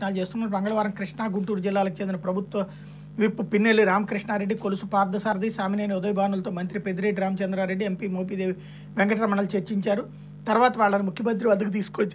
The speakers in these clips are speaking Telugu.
ప్రయత్నాలు చేస్తున్నారు మంగళవారం కృష్ణా గుంటూరు జిల్లాలకు చెందిన ప్రభుత్వ విప్ పిన్నెల్లి రామకృష్ణారెడ్డి కొలుసు పార్థసారథి సామినేని ఉదయభానులతో మంత్రి పెద్దిరెడ్డి రామచంద్రారెడ్డి ఎంపీ మోపిదేవి వెంకటరమణలు చర్చించారు తర్వాత వాళ్ళని ముఖ్యమంత్రి వద్దకు తీసుకొచ్చి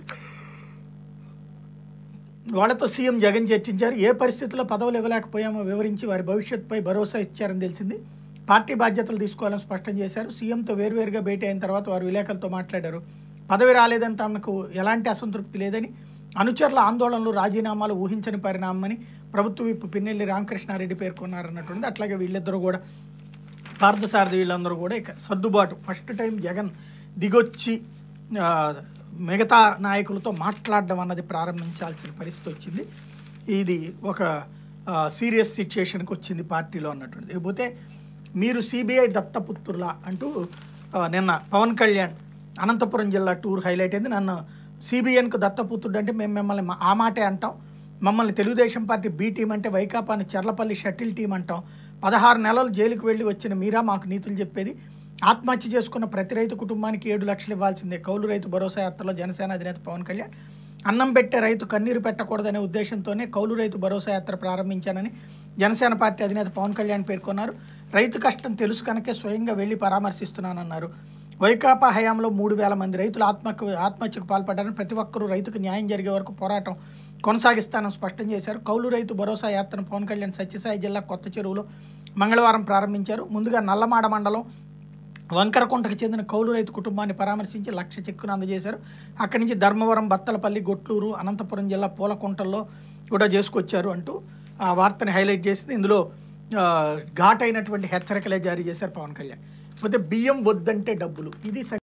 వాళ్ళతో సీఎం జగన్ చర్చించారు ఏ పరిస్థితుల్లో పదవులు ఇవ్వలేకపోయామో వివరించి వారి భవిష్యత్తుపై భరోసా ఇచ్చారని తెలిసింది పార్టీ బాధ్యతలు తీసుకోవాలని స్పష్టం చేశారు సీఎంతో వేరువేరుగా భేటీ అయిన తర్వాత వారు విలేకరులతో మాట్లాడారు పదవి రాలేదని తమకు ఎలాంటి అసంతృప్తి లేదని అనుచరుల ఆందోళనలు రాజీనామాలు ఊహించని పరిణామని ప్రభుత్వ విప్ పిన్నెల్లి రామకృష్ణారెడ్డి పేర్కొన్నారన్నటువంటి అట్లాగే వీళ్ళిద్దరూ కూడా పార్థసారథి వీళ్ళందరూ కూడా ఇక సర్దుబాటు ఫస్ట్ టైం జగన్ దిగొచ్చి ఆ, మిగతా నాయకులతో మాట్లాడడం అన్నది ప్రారంభించాల్సిన పరిస్థితి వచ్చింది ఇది ఒక సీరియస్ సిచ్యుయేషన్కి వచ్చింది పార్టీలో అన్నటువంటిది ఇకపోతే మీరు సిబిఐ దత్తపుత్రులా అంటూ ఆ, నిన్న పవన్ కళ్యాణ్ అనంతపురం జిల్లా టూర్ హైలైట్ అయింది నన్ను సిబిఎన్కు దత్తపుత్రుడు అంటే మేము మిమ్మల్ని మా- ఆ మాటే అంటాం మమ్మల్ని తెలుగుదేశం పార్టీ బి టీం అంటే వైకాపాని చర్లపల్లి షటిల్ టీం అంటాం పదహారు నెలలు జైలుకు వెళ్ళి వచ్చిన మీరా మాకు నీతులు చెప్పేది ఆత్మహత్య చేసుకున్న ప్రతి రైతు కుటుంబానికి ఏడు లక్షలు ఇవ్వాల్సిందే కౌలు రైతు భరోసా యాత్రలో జనసేన అధినేత పవన్ కళ్యాణ్ అన్నం పెట్టే రైతు కన్నీరు పెట్టకూడదనే ఉద్దేశంతోనే కౌలు రైతు భరోసా యాత్ర ప్రారంభించానని జనసేన పార్టీ అధినేత పవన్ కళ్యాణ్ పేర్కొన్నారు రైతు కష్టం తెలుసు కనుకే స్వయంగా వెళ్ళి పరామర్శిస్తున్నానన్నారు వైకాపా హయాంలో మూడు వేల మంది రైతులు ఆత్మకు ఆత్మహత్యకు పాల్పడ్డారని ప్రతి ఒక్కరూ రైతుకు న్యాయం జరిగే వరకు పోరాటం కొనసాగిస్తానని స్పష్టం చేశారు కౌలు రైతు భరోసా యాత్రను పవన్ కళ్యాణ్ సత్యసాయి జిల్లా కొత్త చెరువులో మంగళవారం ప్రారంభించారు ముందుగా నల్లమాడ మండలం వంకరకుంటకు చెందిన కౌలు రైతు కుటుంబాన్ని పరామర్శించి లక్ష చెక్కును అందజేశారు అక్కడి నుంచి ధర్మవరం బత్తలపల్లి గొట్లూరు అనంతపురం జిల్లా పూలకుంటల్లో కూడా చేసుకొచ్చారు అంటూ ఆ వార్తని హైలైట్ చేసింది ఇందులో ఆ, ఘాటైనటువంటి హెచ్చరికలే జారీ చేశారు పవన్ కళ్యాణ్ పోతే బియ్యం వద్దంటే డబ్బులు ఇది